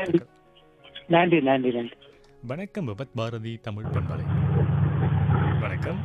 வாழ்த்துக்கள் நன்றி நன்றி நன்றி வணக்கம் விபத் பாரதி தமிழ் பண்பலை வணக்கம்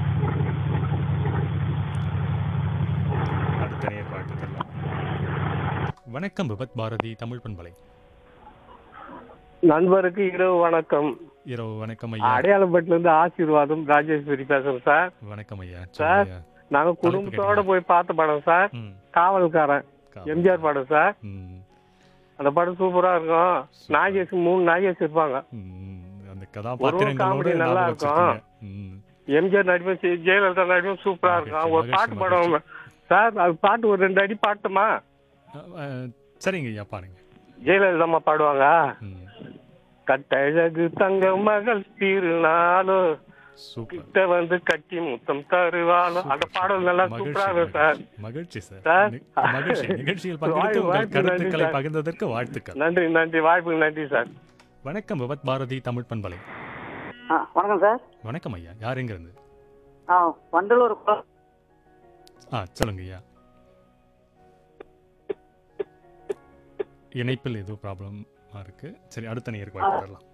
அடுத்த நேர் வாழ்த்துக்கள் வணக்கம் விபத் பாரதி தமிழ் பண்பலை நண்பருக்கு இரவு வணக்கம் இரவு வணக்கம் ஐயா அடையாளப்பட்டுல இருந்து ஆசீர்வாதம் ராஜேஸ்வரி பேசுறேன் சார் வணக்கம் ஐயா சார். சொல்லுங்க. நாங்க குடும்பத்தோட போய் பார்த்த படம் சார் ம், காவல்காரன் கா- எம்ஜிஆர் படம் சார் ம், அந்த படம் சூப்பரா இருக்கும் நாகேஷ் மூணு நாகேஷ் இருப்பாங்க ம், அந்த கதாபாத்திரங்களோட comedy நல்லா ஞாபகம் இருக்கும். வச்சிருக்கீங்க. ம், எம்ஜிஆர் நடிப்பும் சரி, ஜெயலலிதா நடிப்பும் சூப்பரா இருக்கும் ஒரு மகிழ்ச்சி, பாட்டு படம் சார் அது பாட்டு ஒரு ரெண்டு அடி பாட்டுமா அஹ், அஹ், சரிங்க ஐயா பாருங்க ஜெயலலிதா அம்மா பாடுவாங்க ம், கட்டழகு தங்க மகள் திருநாளோ சூப்பர் கிட்ட வந்து கட்டி முத்தம் தருவாளோ அந்த பாடல் நல்லா சூப்பரா இருக்கும் சார் மகிழ்ச்சி சார் சார். நி- மகிழ்ச்சி நிகழ்ச்சியில் பங்கெடுத்து வாழ்த்து, உங்கள் வாழ்த்து, கருத்துக்களை நன்றி சார். பகிர்ந்ததற்கு வாழ்த்துக்கள் நன்றி நன்றி வாய்ப்புக்கு நன்றி சார் வணக்கம் விபத் பாரதி தமிழ் பண்பலை ஆ வணக்கம் சார் வணக்கம் ஐயா யார் எங்க இருந்து ஆ வண்டலூர் குளம். ஆ சொல்லுங்க ஐயா இணைப்பில் ஏதோ ப்ராப்ளமா இருக்கு சரி அடுத்த நேருக்கு வாய்ப்பு தரலாம்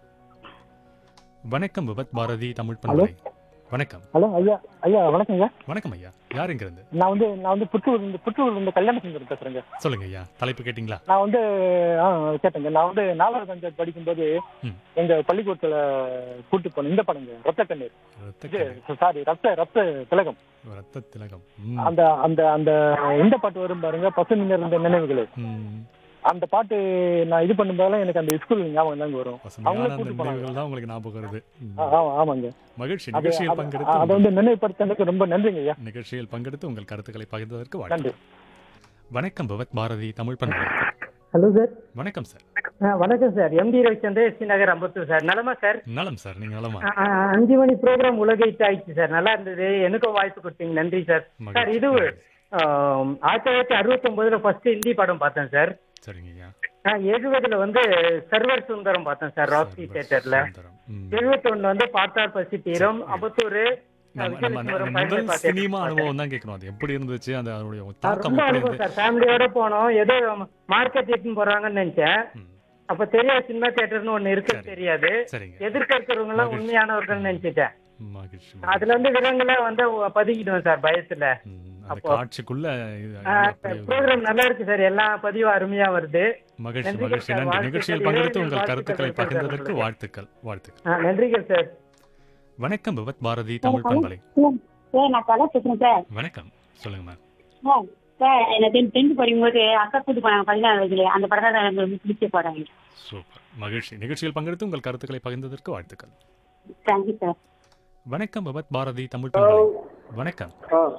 வணக்கம் விபத் பாரதி தமிழ் பண்பலை வணக்கம் ஹலோ ஐயா ஐயா வணக்கம் ஐயா வணக்கம் ஐயா யார் எங்க இருந்து நான் வந்து நான் வந்து புத்தூர் இருந்து புத்தூர் இருந்து கல்யாண சுந்தரம் பேசுறேங்க சொல்லுங்க ஐயா தலைப்பு கேட்டிங்களா நான் வந்து ஆ கேட்டேங்க நான் வந்து நாலாவது அஞ்சாவது படிக்கும்போது ம். எங்க பள்ளிக்கூடத்துல கூட்டு போனேன் இந்த படங்க ரத்த கண்ணீர் ரத்த இது கண்ணீர், சாரி ரத்த ரத்த திலகம் ரத்த திலகம் ம், அந்த அந்த அந்த இந்த பாட்டு வரும் பாருங்க பசு இருந்த நினைவுகள் ம். அந்த பாட்டு நான் இது பண்ணும்போதெல்லாம் எனக்கு அந்த ஸ்கூல் ஞாபகம் தாங்க வரும் பசுமையான அவங்களே அந்த கூட்டு போனாங்க நினைவுகள் தான் உங்களுக்கு ஞாபகம் வருது ம். ஆ, ஆமா, ஆமாங்க மகிழ்ச்சி அது- நிகழ்ச்சியில் அது- பங்கெடுத்து அதை உங்கள் வந்து நினைவுபடுத்தினதுக்கு ரொம்ப நன்றிங்க ஐயா நிகழ்ச்சியில் பங்கெடுத்து உங்கள் கருத்துக்களை பகிர்ந்ததற்கு நன்றி வாழ்த்து வணக்கம் பவத் பாரதி தமிழ் பண்பலை ஹலோ சார் வணக்கம் சார் ஆ, வணக்கம் sir MD Ravichandra SD Nagar Ambattur sir நலமா சார் நலம் சார் நீங்க நலமா ஆ, ஆ, அஞ்சு மணி ப்ரோக்ராம் உலக ஹிட் ஆயிடுச்சு சார் நல்லா இருந்தது எனக்கும் வாய்ப்பு கொடுத்தீங்க நன்றி சார் சார் மகிழ்ச்சி, இது மகிழ்ச்சி. ஆம், ஆயிரத்தி தொள்ளாயிரத்தி அறுபத்தி ஒன்பதுல ஃபர்ஸ்ட் ஹிந்தி படம் பார்த்தேன் சார் சரிங்க ஐயா ஆ, எழுபதுல வந்து சர்வர் சுந்தரம் பார்த்தேன் சார் ராக்கி தியேட்டர்ல சுந்தரம். ம். எழுபத்தி ஒண்ணு வந்து பார்த்தார் பசி தீரம் அம்பத்தூர் நம்ம நம்ம விஜயலட்சுமி நம்ம முதல் பார்த்தேன். சினிமா அனுபவம் தான் கேட்கணும் அது எப்படி இருந்துச்சு அந்த அதனுடைய ஆ, தாக்கம் ரொம்ப எப்படி அனுபவம் இருந்து சார் ஃபேமிலியோட போனோம் ஏதோ மார்க்கெட் எடுத்துன்னு போறாங்கன்னு நினைச்சேன் ம். அப்ப தெரியாது சினிமா தியேட்டர்னு ஒண்ணு இருக்குன்னு சரி. தெரியாது சரிங்க எதிர்க்க இருக்கிறவங்க எல்லாம் மகிழ்ச்சி. உண்மையானவர்கள் நினைச்சிட்டேன் மகிழ்ச்சி அதுல இருந்து விலங்குல வந்து பதுக்கிடுவேன் சார் பயத்துல ம், அந்த அப்போ- காட்சிக்குள்ள இது அப்படி ஒரு- ப்ரோக்ராம் நல்லா இருக்கு சார் எல்லா பதிவும் அருமையா வருது மகிழ்ச்சி நன்றிகள் மகிழ்ச்சி சார். நன்றி வாழ்த்துக்கள். நிகழ்ச்சியில் பங்கெடுத்து உங்கள் இறைவனின் கருத்துக்களை வாழ்த்துக்கள் பகிர்ந்ததற்கு சார் வாழ்த்துக்கள் வாழ்த்துக்கள் ஆ, நன்றிகள் சார் வணக்கம் விவத் பாரதி தமிழ் பண்பலை சார் நான் கலா பேசுறேன் சார் வணக்கம் சொல்லுங்க மேம் சார் சார் எனக்கு டென்த் படிக்கும்போது அக்கா கூட்டு போனாங்க பதினாறு வயசுல அந்த படம் தான் எனக்கு ரொம்ப பிடிச்ச படம் சூப்பர் மகிழ்ச்சி நிகழ்ச்சியில் பங்கெடுத்து உங்கள் கருத்துக்களை பகிர்ந்ததற்கு வாழ்த்துக்கள் தேங்க்யூ சார் வணக்கம் விவத் பாரதி தமிழ் பண்பலை வணக்கம்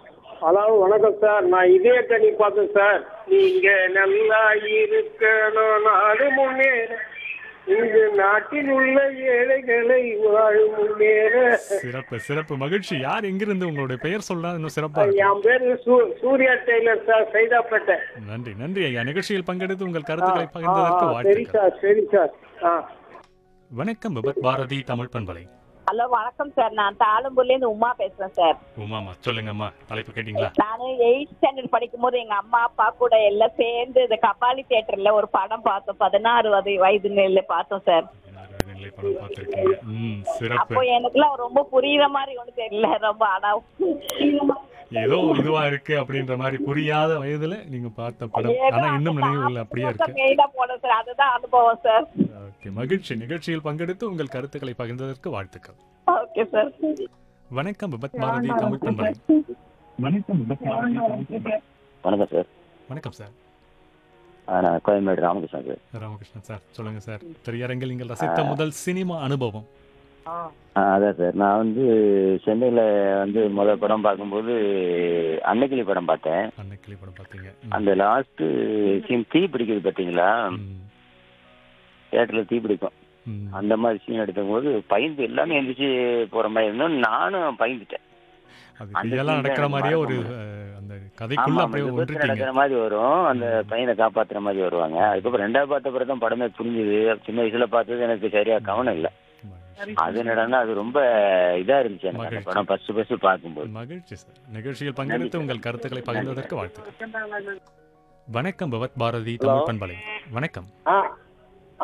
ஹலோ வணக்கம் சார் நான் இதே கனி பார்த்தேன் சார் நீங்க நல்லா இருக்கணும் நாடு முன்னேற இங்கு நாட்டில் உள்ள ஏழைகளை வாழும் முன்னேற சிறப்பு சிறப்பு மகிழ்ச்சி யார் எங்கிருந்து உங்களுடைய பெயர் சொன்னா இன்னும் சிறப்பா இருக்கும். என் பேரு சூ- சூர்யா டெய்லர் சார் சைதாப்பேட்டை நன்றி நன்றி ஐயா நிகழ்ச்சியில் பங்கெடுத்து உங்கள் கருத்துக்களை ஆ, பகிர்ந்ததற்கு ஆ, சரி வாழ்த்துக்கள் சார் சரி சார் ஆ வணக்கம் விபத் பாரதி தமிழ் பண்பலை ஹலோ வணக்கம் சார் நான் தாளம்பூர்ல இருந்து உமா பேசுறேன் சார் உமாமா சொல்லுங்கம்மா தலைப்பு கேட்டீங்களா நான் எயிட் ஸ்டாண்டர்ட் படிக்கும் போது எங்க அம்மா அப்பா கூட எல்லாம் சேர்ந்து இந்த கபாலி தியேட்டர்ல ஒரு படம் பார்த்தோம் பதினாறு வயது வயது நிலையில பார்த்தோம் சார் நிலை படம் பார்த்திருக்கீங்க ம் சிறப்பு அப்போ எனக்குலாம் ரொம்ப புரியுற மாதிரி ஒண்ணு தெரியல ரொம்ப ஆனா ஏதோ இதுவா இருக்கு அப்படின்ற மாதிரி புரியாத வயதுல நீங்க பார்த்த படம் ஆனா இன்னும் நினைவுகள் அப்படியே இருக்கு மெயினா போனோம் சார் அதுதான் அனுபவம் சார் ஓகே மகிழ்ச்சி நிகழ்ச்சியில் பங்கெடுத்து உங்கள் கருத்துக்களை பகிர்ந்ததற்கு வாழ்த்துக்கள் ஓகே சார் வணக்கம் விபத் பாரதி தமிழ் பண்பலை வணக்கம் சார் வணக்கம் சார் ஆ, நான் கோயம்பேடு ராமகிருஷ்ணன் சார் ராமகிருஷ்ணன் சார் சொல்லுங்க சார் திரையரங்கில் நீங்கள் ரசித்த முதல் சினிமா அனுபவம் ஆ, அதான் சார் நான் வந்து சென்னையில் வந்து முதல் படம் பார்க்கும்போது அன்னைக்கிளி படம் பார்த்தேன் அன்னைக்கிளி படம் பார்த்தீங்க அந்த லாஸ்ட் சீன் தீ பிடிக்குது பார்த்தீங்களா ம், தியேட்டரில் தீ பிடிக்கும் ம். அந்த மாதிரி சீன் எடுக்கும்போது பயந்து எல்லாமே எந்திரிச்சு போகிற மாதிரி இருந்தோம் நானும் பயந்துட்டேன் அது அந்த ரியலா scene நடக்கிற தான் மாதிரியே ஒரு மறக்க அஹ், அந்த ஆமா கதைக்குள்ள ஆமா, அப்படியே விபத்து ஒன்றிட்டீங்க நடக்கிற மாதிரி வரும் அந்த பையனை காப்பாத்துற மாதிரி வருவாங்க அதுக்கப்புறம் ரெண்டாவது பார்த்த பிறகு தான் படமே புரிஞ்சுது சின்ன வயசுல பார்த்தது எனக்கு சரியா கவனம் இல்லை அது என்னடான்னா அது ரொம்ப இதா இருந்துச்சு எனக்கு அந்த மகிழ்ச்சி. படம் ஃபர்ஸ்ட் ஃபர்ஸ்ட் பார்க்கும்போது மகிழ்ச்சி சார் நிகழ்ச்சியில் பங்கெடுத்து உங்கள் கருத்துக்களை பகிர்ந்ததற்கு வாழ்த்துக்கள் வணக்கம் பவத் பாரதி தமிழ் பண்பலை வணக்கம் ஆ